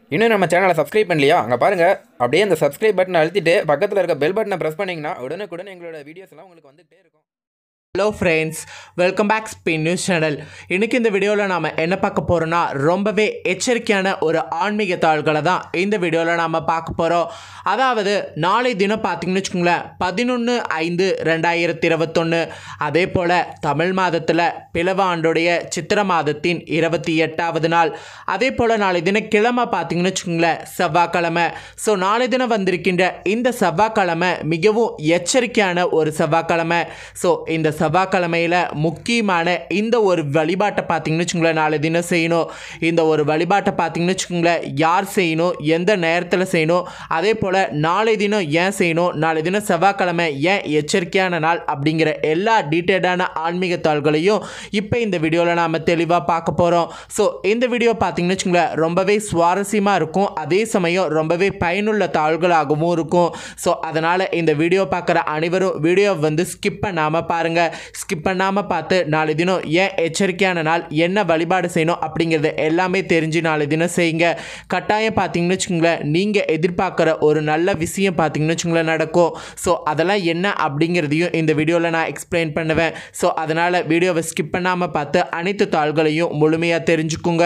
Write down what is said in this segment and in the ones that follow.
இன்னும் நம்ம சேனலை சப்ஸ்கிரைப் பண்ணலையா அங்கே பாருங்கள் அப்படியே அந்த சப்ஸ்கிரைப் பட்டனை அழுத்திட்டு பக்கத்தில் இருக்க பெல் பட்டனை ப்ரெஸ் பண்ணிங்கன்னா உடனுக்குடன் எங்களோட வீடியோஸ் எல்லாம் உங்களுக்கு வந்துகிட்டே இருக்கும் hello friends welcome back spin news channel இன்றைக்கி இந்த வீடியோவில் நாம் என்ன பார்க்க போகிறோன்னா ரொம்பவே எச்சரிக்கையான ஒரு ஆன்மீக தாள்களை தான் இந்த வீடியோவில் நாம் பார்க்க போகிறோம் அதாவது நாளை தினம் பார்த்தீங்கன்னு வச்சுக்கோங்களேன் பதினொன்று ஐந்து ரெண்டாயிரத்தி இருபத்தொன்று அதே போல் தமிழ் மாதத்தில் பிளவ ஆண்டுடைய சித்திர மாதத்தின் இருபத்தி எட்டாவது நாள் அதே போல் நாளை தினம் கிழமை பார்த்தீங்கன்னு வச்சுக்கோங்களேன் செவ்வாய்க்கிழமை ஸோ நாளை தினம் வந்திருக்கின்ற இந்த செவ்வாய்க்கிழமை மிகவும் எச்சரிக்கையான ஒரு செவ்வாய்க்கிழமை ஸோ இந்த செவ்வாய்க்கிழமையில் முக்கியமான இந்த ஒரு வழிபாட்டை பார்த்தீங்கன்னு வச்சுக்கோங்களேன் நாளை தினம் செய்யணும் இந்த ஒரு வழிபாட்டை பார்த்தீங்கன்னு வச்சுக்கோங்களேன் யார் செய்யணும் எந்த நேரத்தில் செய்யணும் அதே போல் நாளை தினம் ஏன் செய்யணும் நாளை தினம் செவ்வாய்க்கிழமை ஏன் எச்சரிக்கையான நாள் அப்படிங்கிற எல்லா டீட்டெயில்டான ஆன்மீக தாள்களையும் இப்போ இந்த வீடியோவில் நாம் தெளிவாக பார்க்க போகிறோம் ஸோ இந்த வீடியோ பார்த்தீங்கன்னு வச்சுக்கோங்களேன் ரொம்பவே சுவாரஸ்யமாக இருக்கும் அதே சமயம் ரொம்பவே பயனுள்ள தாள்களாகவும் இருக்கும் ஸோ அதனால் இந்த வீடியோ பார்க்குற அனைவரும் வீடியோ வந்து ஸ்கிப் பண்ணாமல் பாருங்கள் ஸ்கிப் பண்ணாமல் பார்த்து நாளை தினம் ஏன் எச்சரிக்கையான நாள் என்ன வழிபாடு செய்யணும் அப்படிங்கிறத எல்லாமே தெரிஞ்சு நாளை தினம் செய்யுங்க கட்டாயம் பார்த்தீங்கன்னு வச்சுக்கோங்களேன் நீங்கள் எதிர்பார்க்குற ஒரு நல்ல விஷயம் பார்த்தீங்கன்னு வச்சுக்கோங்களேன் நடக்கும் ஸோ அதெல்லாம் என்ன அப்படிங்கிறதையும் இந்த வீடியோவில் நான் எக்ஸ்பிளைன் பண்ணுவேன் ஸோ அதனால் வீடியோவை ஸ்கிப் பண்ணாமல் பார்த்து அனைத்து தாள்களையும் முழுமையாக தெரிஞ்சுக்குங்க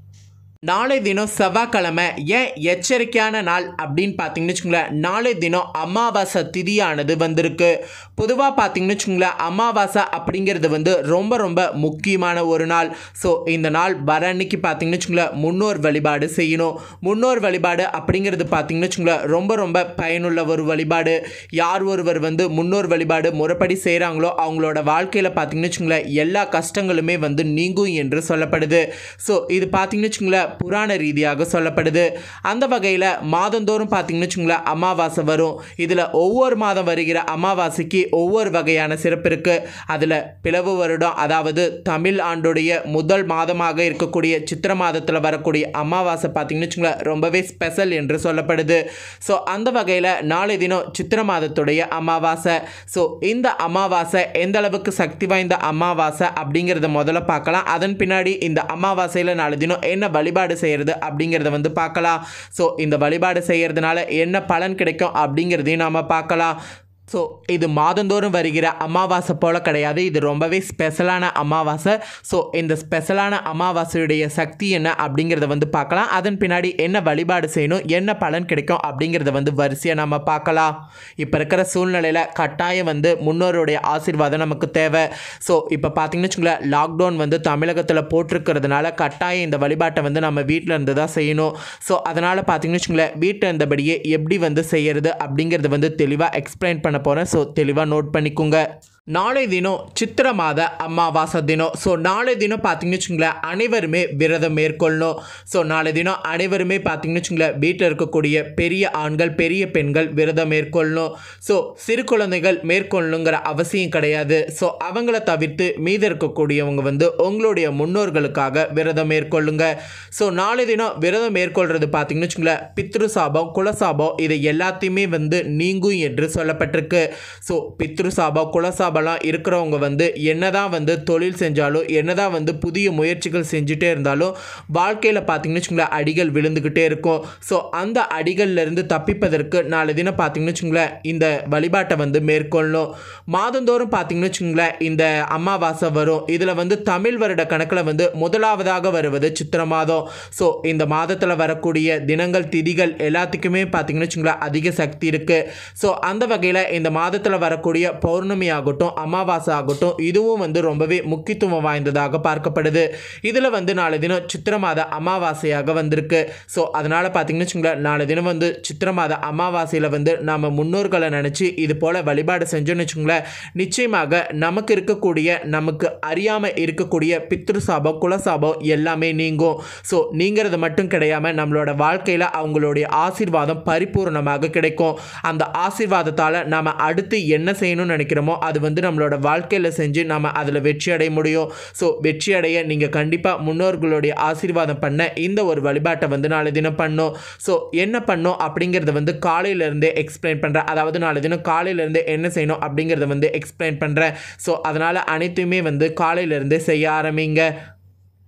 நாளை தினம் செவ்வாய்க்கிழமை ஏன் எச்சரிக்கையான நாள் அப்படின்னு பார்த்தீங்கன்னு வச்சுக்கோங்களேன் நாளை தினம் அமாவாசை திதியானது வந்திருக்கு பொதுவாக பார்த்தீங்கன்னு வச்சுக்கோங்களேன் அமாவாசை அப்படிங்கிறது வந்து ரொம்ப ரொம்ப முக்கியமான ஒரு நாள் ஸோ இந்த நாள் வர அன்னைக்கு பார்த்தீங்கன்னு வச்சுக்கோங்களேன் முன்னோர் வழிபாடு செய்யணும் முன்னோர் வழிபாடு அப்படிங்கிறது பார்த்தீங்கன்னு வச்சுக்கோங்களேன் ரொம்ப ரொம்ப பயனுள்ள ஒரு வழிபாடு யார் ஒருவர் வந்து முன்னோர் வழிபாடு முறைப்படி செய்கிறாங்களோ அவங்களோட வாழ்க்கையில் பார்த்தீங்கன்னு வச்சுக்கோங்களேன் எல்லா கஷ்டங்களுமே வந்து நீங்கும் என்று சொல்லப்படுது ஸோ இது பார்த்தீங்கன்னு வச்சுக்கோங்களேன் புராண ரீதியாக சொல்லப்படுது அந்த வகையில் மாதந்தோறும் பார்த்தீங்கன்னு வச்சுக்கோங்களேன் அமாவாசை வரும் இதில் ஒவ்வொரு மாதம் வருகிற அமாவாசைக்கு ஒவ்வொரு வகையான சிறப்பு இருக்குது அதில் பிளவு வருடம் அதாவது தமிழ் ஆண்டுடைய முதல் மாதமாக இருக்கக்கூடிய சித்திர மாதத்தில் வரக்கூடிய அமாவாசை பார்த்தீங்கன்னு வச்சுக்கோங்களேன் ரொம்பவே ஸ்பெஷல் என்று சொல்லப்படுது ஸோ அந்த வகையில் நாளை தினம் சித்திர மாதத்துடைய அமாவாசை ஸோ இந்த அமாவாசை எந்த அளவுக்கு சக்தி வாய்ந்த அமாவாசை அப்படிங்கிறத முதல்ல பார்க்கலாம் அதன் பின்னாடி இந்த அமாவாசையில் நாளை தினம் என்ன வழிபாடு செய்கிறது அப்படிங்கிறத வந்து பார்க்கலாம் ஸோ இந்த வழிபாடு செய்கிறதுனால என்ன பலன் கிடைக்கும் அப்படிங்கிறதையும் நாம் பார்க்கலாம் ஸோ இது மாதந்தோறும் வருகிற அமாவாசை போல் கிடையாது இது ரொம்பவே ஸ்பெஷலான அமாவாசை ஸோ இந்த ஸ்பெஷலான அமாவாசையுடைய சக்தி என்ன அப்படிங்கிறத வந்து பார்க்கலாம் அதன் பின்னாடி என்ன வழிபாடு செய்யணும் என்ன பலன் கிடைக்கும் அப்படிங்கிறத வந்து வரிசையாக நம்ம பார்க்கலாம் இப்போ இருக்கிற சூழ்நிலையில் கட்டாயம் வந்து முன்னோருடைய ஆசீர்வாதம் நமக்கு தேவை ஸோ இப்போ பார்த்தீங்கன்னு வச்சுங்களேன் லாக்டவுன் வந்து தமிழகத்தில் போட்டிருக்கிறதுனால கட்டாயம் இந்த வழிபாட்டை வந்து நம்ம வீட்டில் இருந்து தான் செய்யணும் ஸோ அதனால் பார்த்தீங்கன்னு வச்சுங்களேன் வீட்டில் இருந்தபடியே எப்படி வந்து செய்யறது அப்படிங்கிறத வந்து தெளிவாக எக்ஸ்பிளைன் பண்ண போகிறேன் ஸோ தெளிவாக நோட் பண்ணிக்கோங்க நாளை தினம் சித்திர மாத அமாவாசை தினம் ஸோ நாளை தினம் பார்த்தீங்கன்னு வச்சுங்களேன் அனைவருமே விரதம் மேற்கொள்ளணும் ஸோ நாளை தினம் அனைவருமே பார்த்தீங்கன்னு வச்சுங்களேன் வீட்டில் இருக்கக்கூடிய பெரிய ஆண்கள் பெரிய பெண்கள் விரதம் மேற்கொள்ளணும் ஸோ சிறு குழந்தைகள் மேற்கொள்ளணுங்கிற அவசியம் கிடையாது ஸோ அவங்கள தவிர்த்து மீதி இருக்கக்கூடியவங்க வந்து உங்களுடைய முன்னோர்களுக்காக விரதம் மேற்கொள்ளுங்க ஸோ நாளை தினம் விரதம் மேற்கொள்கிறது பார்த்தீங்கன்னு வச்சுங்களேன் பித்ரு சாபம் குலசாபம் இதை எல்லாத்தையுமே வந்து நீங்கும் என்று சொல்லப்பட்டிருக்கு ஸோ பித்ரு சாபம் குலசாபம் லாபம்லாம் இருக்கிறவங்க வந்து என்னதான் வந்து தொழில் செஞ்சாலும் என்னதான் வந்து புதிய முயற்சிகள் செஞ்சுட்டே இருந்தாலும் வாழ்க்கையில் பார்த்தீங்கன்னு வச்சுங்களேன் அடிகள் விழுந்துக்கிட்டே இருக்கும் ஸோ அந்த அடிகள்லேருந்து தப்பிப்பதற்கு நாலு தினம் பார்த்தீங்கன்னு வச்சுங்களேன் இந்த வழிபாட்டை வந்து மேற்கொள்ளணும் மாதந்தோறும் பார்த்தீங்கன்னு வச்சுங்களேன் இந்த அமாவாசை வரும் இதில் வந்து தமிழ் வருட கணக்கில் வந்து முதலாவதாக வருவது சித்திர மாதம் ஸோ இந்த மாதத்தில் வரக்கூடிய தினங்கள் திதிகள் எல்லாத்துக்குமே பார்த்தீங்கன்னு வச்சுங்களேன் அதிக சக்தி இருக்குது ஸோ அந்த வகையில் இந்த மாதத்தில் வரக்கூடிய பௌர்ணமி ஆகட்டும் ஆகட்டும் அமாவாசை ஆகட்டும் இதுவும் வந்து ரொம்பவே முக்கியத்துவம் வாய்ந்ததாக பார்க்கப்படுது இதில் வந்து நாளை தினம் சித்திர மாத அமாவாசையாக வந்திருக்கு ஸோ அதனால் பார்த்தீங்கன்னு வச்சுங்களேன் நாளை தினம் வந்து சித்திர மாத அமாவாசையில் வந்து நம்ம முன்னோர்களை நினச்சி இது போல் வழிபாடு செஞ்சோன்னு வச்சுங்களேன் நிச்சயமாக நமக்கு இருக்கக்கூடிய நமக்கு அறியாமல் இருக்கக்கூடிய பித்ரு சாபம் குலசாபம் எல்லாமே நீங்கும் ஸோ நீங்கிறது மட்டும் கிடையாமல் நம்மளோட வாழ்க்கையில் அவங்களுடைய ஆசீர்வாதம் பரிபூர்ணமாக கிடைக்கும் அந்த ஆசீர்வாதத்தால் நாம் அடுத்து என்ன செய்யணும்னு நினைக்கிறோமோ அது வந்து நம்மளோட வாழ்க்கையில் செஞ்சு நம்ம அதில் வெற்றி அடைய முடியும் ஸோ வெற்றி அடைய நீங்கள் கண்டிப்பாக முன்னோர்களுடைய ஆசீர்வாதம் பண்ண இந்த ஒரு வழிபாட்டை வந்து நாளை தினம் பண்ணும் ஸோ என்ன பண்ணும் அப்படிங்கிறத வந்து காலையிலேருந்தே எக்ஸ்பிளைன் பண்ணுறேன் அதாவது நாளை தினம் காலையிலேருந்தே என்ன செய்யணும் அப்படிங்கிறத வந்து எக்ஸ்பிளைன் பண்ணுறேன் ஸோ அதனால் அனைத்துமே வந்து காலையிலேருந்தே செய்ய ஆரம்பிங்க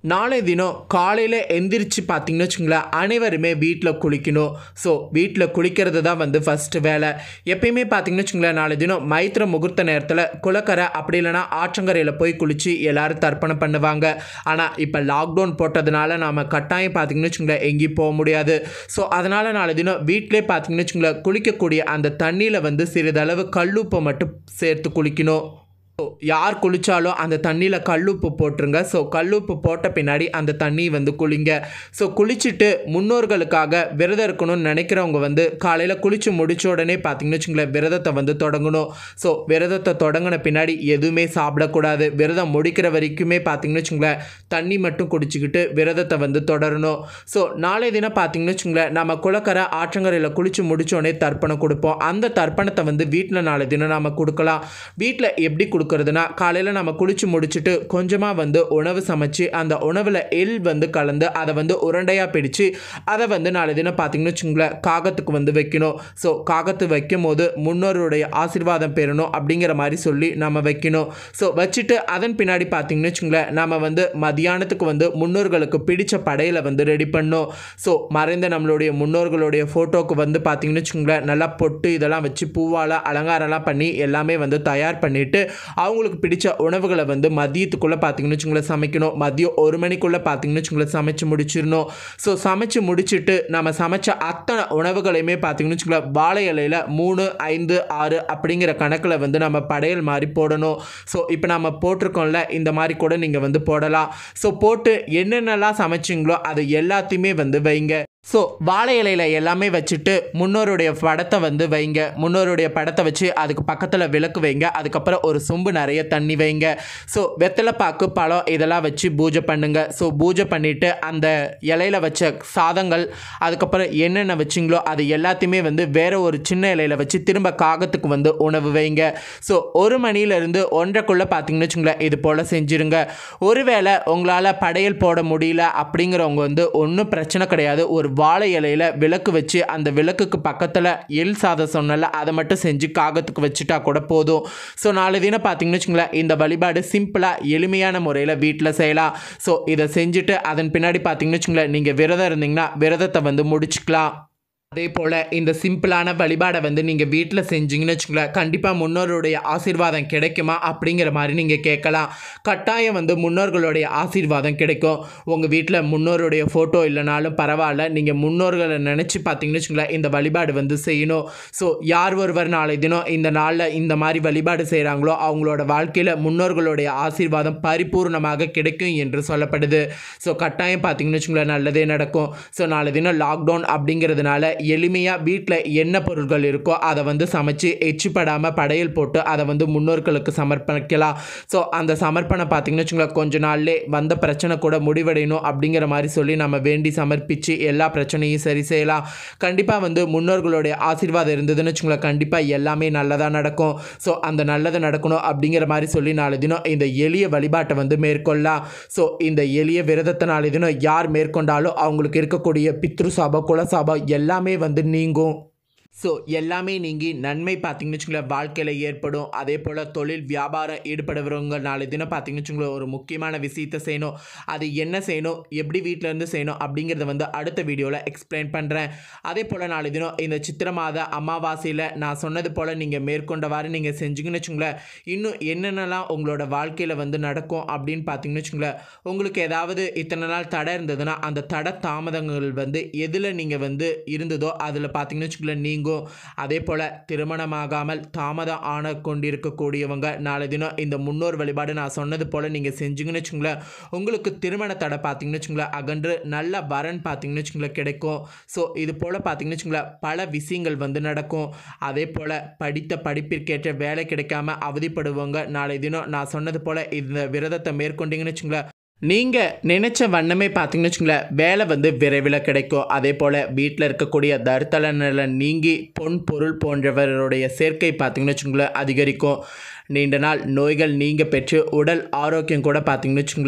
நாளை தினம் காலையில் எந்திரிச்சு பார்த்தீங்கன்னு வச்சுங்களேன் அனைவருமே வீட்டில் குளிக்கணும் ஸோ வீட்டில் குளிக்கிறது தான் வந்து ஃபஸ்ட்டு வேலை எப்பயுமே பார்த்தீங்கன்னு வச்சுங்களேன் நாளை தினம் மைத்திர முகூர்த்த நேரத்தில் குளக்கரை அப்படி இல்லைன்னா ஆற்றங்கரையில் போய் குளித்து எல்லாரும் தர்ப்பணம் பண்ணுவாங்க ஆனால் இப்போ லாக்டவுன் போட்டதுனால நாம் கட்டாயம் பார்த்தீங்கன்னு வச்சுங்களேன் எங்கேயும் போக முடியாது ஸோ அதனால் நாளை தினம் வீட்டிலே பார்த்தீங்கன்னு வச்சுங்களேன் குளிக்கக்கூடிய அந்த தண்ணியில் வந்து சிறிதளவு கல்லுப்பை மட்டும் சேர்த்து குளிக்கணும் ஸோ யார் குளித்தாலும் அந்த தண்ணியில் கல்லுப்பு போட்டுருங்க ஸோ கல்லுப்பு போட்ட பின்னாடி அந்த தண்ணி வந்து குளிங்க ஸோ குளிச்சுட்டு முன்னோர்களுக்காக விரதம் இருக்கணும்னு நினைக்கிறவங்க வந்து காலையில் குளித்து முடிச்ச உடனே பார்த்தீங்கன்னு வச்சுங்களேன் விரதத்தை வந்து தொடங்கணும் ஸோ விரதத்தை தொடங்கின பின்னாடி எதுவுமே சாப்பிடக்கூடாது விரதம் முடிக்கிற வரைக்குமே பார்த்தீங்கன்னு வச்சுங்களேன் தண்ணி மட்டும் குடிச்சிக்கிட்டு விரதத்தை வந்து தொடரணும் ஸோ நாளை தினம் பார்த்தீங்கன்னு வச்சுங்களேன் நம்ம குளக்கரை ஆற்றங்கரையில் குளித்து முடிச்சோடனே தர்ப்பணம் கொடுப்போம் அந்த தர்ப்பணத்தை வந்து வீட்டில் நாளை தினம் நம்ம கொடுக்கலாம் வீட்டில் எப்படி கொடுக்கறதுனா காலையில் நம்ம குளித்து முடிச்சுட்டு கொஞ்சமாக வந்து உணவு சமைச்சு அந்த உணவில் எள் வந்து கலந்து அதை வந்து உருண்டையாக பிடிச்சு அதை வந்து நாளை தினம் பார்த்தீங்கன்னு வச்சுங்களேன் காகத்துக்கு வந்து வைக்கணும் ஸோ காகத்து வைக்கும் போது முன்னோருடைய ஆசீர்வாதம் பெறணும் அப்படிங்கிற மாதிரி சொல்லி நம்ம வைக்கணும் ஸோ வச்சுட்டு அதன் பின்னாடி பார்த்தீங்கன்னு வச்சுங்களேன் நம்ம வந்து மதியானத்துக்கு வந்து முன்னோர்களுக்கு பிடிச்ச படையில வந்து ரெடி பண்ணோம் ஸோ மறைந்த நம்மளுடைய முன்னோர்களுடைய ஃபோட்டோக்கு வந்து பார்த்தீங்கன்னு வச்சுங்களேன் நல்லா பொட்டு இதெல்லாம் வச்சு பூவால் அலங்காரம்லாம் பண்ணி எல்லாமே வந்து தயார் பண்ணிட்டு அவங்களுக்கு பிடிச்ச உணவுகளை வந்து மதியத்துக்குள்ளே பார்த்தீங்கன்னு வச்சுங்களேன் சமைக்கணும் மதியம் ஒரு மணிக்குள்ளே பார்த்தீங்கன்னு வச்சுங்களேன் சமைச்சு முடிச்சிடணும் ஸோ சமைச்சு முடிச்சுட்டு நம்ம சமைச்ச அத்தனை உணவுகளையுமே பார்த்தீங்கன்னு வச்சுங்களேன் வாழை இலையில் மூணு ஐந்து ஆறு அப்படிங்கிற கணக்கில் வந்து நம்ம படையல் மாதிரி போடணும் ஸோ இப்போ நம்ம போட்டிருக்கோம்ல இந்த மாதிரி கூட நீங்கள் வந்து போடலாம் ஸோ போட்டு என்னென்னலாம் சமைச்சிங்களோ அது எல்லாத்தையுமே வந்து வைங்க ஸோ வாழை இலையில் எல்லாமே வச்சுட்டு முன்னோருடைய படத்தை வந்து வைங்க முன்னோருடைய படத்தை வச்சு அதுக்கு பக்கத்தில் விளக்கு வைங்க அதுக்கப்புறம் ஒரு சொம்பு நிறைய தண்ணி வைங்க ஸோ வெத்தலை பாக்கு பழம் இதெல்லாம் வச்சு பூஜை பண்ணுங்க ஸோ பூஜை பண்ணிவிட்டு அந்த இலையில வச்ச சாதங்கள் அதுக்கப்புறம் என்னென்ன வச்சிங்களோ அது எல்லாத்தையுமே வந்து வேற ஒரு சின்ன இலையில வச்சு திரும்ப காகத்துக்கு வந்து உணவு வைங்க ஸோ ஒரு மணிலேருந்து ஒன்றரைக்குள்ளே பார்த்தீங்கன்னு வச்சுங்களேன் இது போல் செஞ்சுருங்க ஒருவேளை உங்களால் படையல் போட முடியல அப்படிங்கிறவங்க வந்து ஒன்றும் பிரச்சனை கிடையாது ஒரு வாழை இலையில விளக்கு வச்சு அந்த விளக்குக்கு பக்கத்தில் எள் சாதம் சொன்னல அதை மட்டும் செஞ்சு காகத்துக்கு வச்சுட்டா கூட போதும் ஸோ நாலு தினம் பார்த்தீங்கன்னு வச்சுங்களேன் இந்த வழிபாடு சிம்பிளாக எளிமையான முறையில் வீட்டில் செய்யலாம் ஸோ இதை செஞ்சுட்டு அதன் பின்னாடி பார்த்தீங்கன்னு வச்சுங்களேன் நீங்கள் விரதம் இருந்தீங்கன்னா விரதத்தை வந்து முடிச்சுக்கலாம் அதே போல் இந்த சிம்பிளான வழிபாடை வந்து நீங்கள் வீட்டில் செஞ்சீங்கன்னு வச்சுங்களேன் கண்டிப்பாக முன்னோருடைய ஆசீர்வாதம் கிடைக்குமா அப்படிங்கிற மாதிரி நீங்கள் கேட்கலாம் கட்டாயம் வந்து முன்னோர்களுடைய ஆசீர்வாதம் கிடைக்கும் உங்கள் வீட்டில் முன்னோருடைய ஃபோட்டோ இல்லைனாலும் பரவாயில்ல நீங்கள் முன்னோர்களை நினச்சி பார்த்தீங்கன்னு வச்சுங்களேன் இந்த வழிபாடு வந்து செய்யணும் ஸோ யார் ஒருவர் நாளை தினம் இந்த நாளில் இந்த மாதிரி வழிபாடு செய்கிறாங்களோ அவங்களோட வாழ்க்கையில் முன்னோர்களுடைய ஆசீர்வாதம் பரிபூர்ணமாக கிடைக்கும் என்று சொல்லப்படுது ஸோ கட்டாயம் பார்த்தீங்கன்னு வச்சுங்களேன் நல்லதே நடக்கும் ஸோ நாளை தினம் லாக்டவுன் அப்படிங்கிறதுனால எளிமையாக வீட்டில் என்ன பொருட்கள் இருக்கோ அதை வந்து சமைச்சு எச்சுப்படாமல் படையல் போட்டு அதை வந்து முன்னோர்களுக்கு சமர்ப்பணிக்கலாம் ஸோ அந்த சமர்ப்பணம் பார்த்தீங்கன்னு வச்சுங்களேன் கொஞ்ச நாள்லே வந்த பிரச்சனை கூட முடிவடையணும் அப்படிங்கிற மாதிரி சொல்லி நம்ம வேண்டி சமர்ப்பித்து எல்லா பிரச்சனையும் சரி செய்யலாம் கண்டிப்பாக வந்து முன்னோர்களுடைய ஆசீர்வாதம் இருந்ததுன்னு வச்சுங்களேன் கண்டிப்பாக எல்லாமே நல்லதாக நடக்கும் ஸோ அந்த நல்லது நடக்கணும் அப்படிங்கிற மாதிரி சொல்லி நாலு தினம் இந்த எளிய வழிபாட்டை வந்து மேற்கொள்ளலாம் ஸோ இந்த எளிய விரதத்தை நாலு தினம் யார் மேற்கொண்டாலும் அவங்களுக்கு இருக்கக்கூடிய பித்ரு சாபம் குலசாபம் எல்லாமே வந்து நீங்கும் ஸோ எல்லாமே நீங்கி நன்மை பார்த்தீங்கன்னு வச்சுங்களேன் வாழ்க்கையில் ஏற்படும் அதே போல் தொழில் வியாபாரம் ஈடுபடுறவங்க நாலு தினம் பார்த்தீங்கன்னு வச்சுங்களேன் ஒரு முக்கியமான விஷயத்தை செய்யணும் அது என்ன செய்யணும் எப்படி வீட்டில் இருந்து செய்யணும் அப்படிங்கிறத வந்து அடுத்த வீடியோவில் எக்ஸ்பிளைன் பண்ணுறேன் அதே போல் நாலு தினம் இந்த சித்திர மாத அமாவாசையில் நான் சொன்னது போல் நீங்கள் மேற்கொண்டவாறு நீங்கள் செஞ்சீங்கன்னு வச்சுங்களேன் இன்னும் என்னென்னலாம் உங்களோட வாழ்க்கையில் வந்து நடக்கும் அப்படின்னு பார்த்தீங்கன்னு வச்சுங்களேன் உங்களுக்கு ஏதாவது இத்தனை நாள் தடை இருந்ததுன்னா அந்த தடை தாமதங்கள் வந்து எதில் நீங்கள் வந்து இருந்ததோ அதில் பார்த்தீங்கன்னு வச்சுங்களேன் நீங்கும் அதே போல் திருமணமாகாமல் தாமதம் ஆன கொண்டிருக்கக்கூடியவங்க நாளை தினம் இந்த முன்னோர் வழிபாடு நான் சொன்னது போல் நீங்கள் செஞ்சீங்கன்னு வச்சுங்களேன் உங்களுக்கு திருமண தடை பார்த்தீங்கன்னு வச்சுங்களேன் அகன்று நல்ல வரன் பார்த்தீங்கன்னு வச்சுங்களேன் கிடைக்கும் ஸோ இது போல் பார்த்தீங்கன்னு வச்சுங்களேன் பல விஷயங்கள் வந்து நடக்கும் அதே போல் படித்த படிப்பிற்கேற்ற வேலை கிடைக்காம அவதிப்படுவவங்க நாளை தினம் நான் சொன்னது போல் இந்த விரதத்தை மேற்கொண்டீங்கன்னு வச்சுங்களேன் நீங்கள் நினச்ச வண்ணமே பார்த்தீங்கன்னு வச்சுங்களேன் வேலை வந்து விரைவில் கிடைக்கும் அதே போல் வீட்டில் இருக்கக்கூடிய தருத்தல நிலை நீங்கி பொன் பொருள் போன்றவருடைய சேர்க்கை பார்த்தீங்கன்னு வச்சுங்களேன் அதிகரிக்கும் நீண்ட நாள் நோய்கள் நீங்க பெற்று உடல் ஆரோக்கியம் கூட பார்த்தீங்கன்னு வச்சுங்களேன்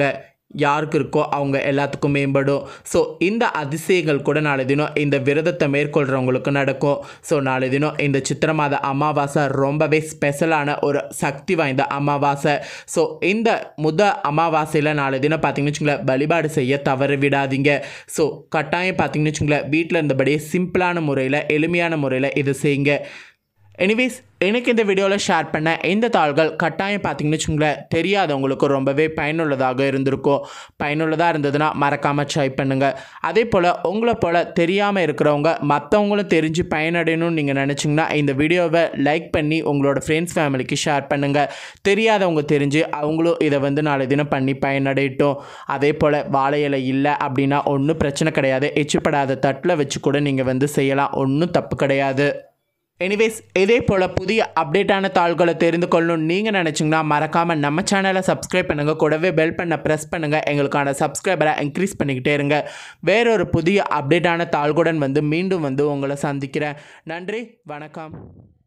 யாருக்கு இருக்கோ அவங்க எல்லாத்துக்கும் மேம்படும் ஸோ இந்த அதிசயங்கள் கூட நாளை தினம் இந்த விரதத்தை மேற்கொள்கிறவங்களுக்கு நடக்கும் ஸோ நாளை தினம் இந்த சித்திர மாத அமாவாசை ரொம்பவே ஸ்பெஷலான ஒரு சக்தி வாய்ந்த அமாவாசை ஸோ இந்த முத அமாவாசையில் நாளை தினம் பார்த்தீங்கன்னு வச்சுங்களேன் வழிபாடு செய்ய தவற விடாதீங்க ஸோ கட்டாயம் பார்த்தீங்கன்னு வச்சுங்களேன் வீட்டில் இருந்தபடியே சிம்பிளான முறையில் எளிமையான முறையில் இதை செய்யுங்க எனிவேஸ் எனக்கு இந்த வீடியோவில் ஷேர் பண்ண இந்த தாள்கள் கட்டாயம் பார்த்தீங்கன்னு வச்சுங்களேன் தெரியாதவங்களுக்கு ரொம்பவே பயனுள்ளதாக இருந்திருக்கும் பயனுள்ளதாக இருந்ததுன்னா மறக்காமல் ட்ரை பண்ணுங்கள் அதே போல் உங்களை போல் தெரியாமல் இருக்கிறவங்க மற்றவங்களும் தெரிஞ்சு பயனடையணும்னு நீங்கள் நினச்சிங்கன்னா இந்த வீடியோவை லைக் பண்ணி உங்களோட ஃப்ரெண்ட்ஸ் ஃபேமிலிக்கு ஷேர் பண்ணுங்கள் தெரியாதவங்க தெரிஞ்சு அவங்களும் இதை வந்து நாளை தினம் பண்ணி பயனடையட்டும் அதே போல் வாழை இலை இல்லை அப்படின்னா ஒன்றும் பிரச்சனை கிடையாது எச்சுப்படாத தட்டில் வச்சு கூட நீங்கள் வந்து செய்யலாம் ஒன்றும் தப்பு கிடையாது எனிவேஸ் இதே போல் புதிய அப்டேட்டான தாள்களை தெரிந்து கொள்ளணும் நீங்கள் நினச்சிங்கன்னா மறக்காமல் நம்ம சேனலை சப்ஸ்கிரைப் பண்ணுங்கள் கூடவே பெல் பண்ண ப்ரெஸ் பண்ணுங்கள் எங்களுக்கான சப்ஸ்கிரைபரை இன்க்ரீஸ் பண்ணிக்கிட்டே இருங்க வேறொரு புதிய அப்டேட்டான தாள்களுடன் வந்து மீண்டும் வந்து உங்களை சந்திக்கிறேன் நன்றி வணக்கம்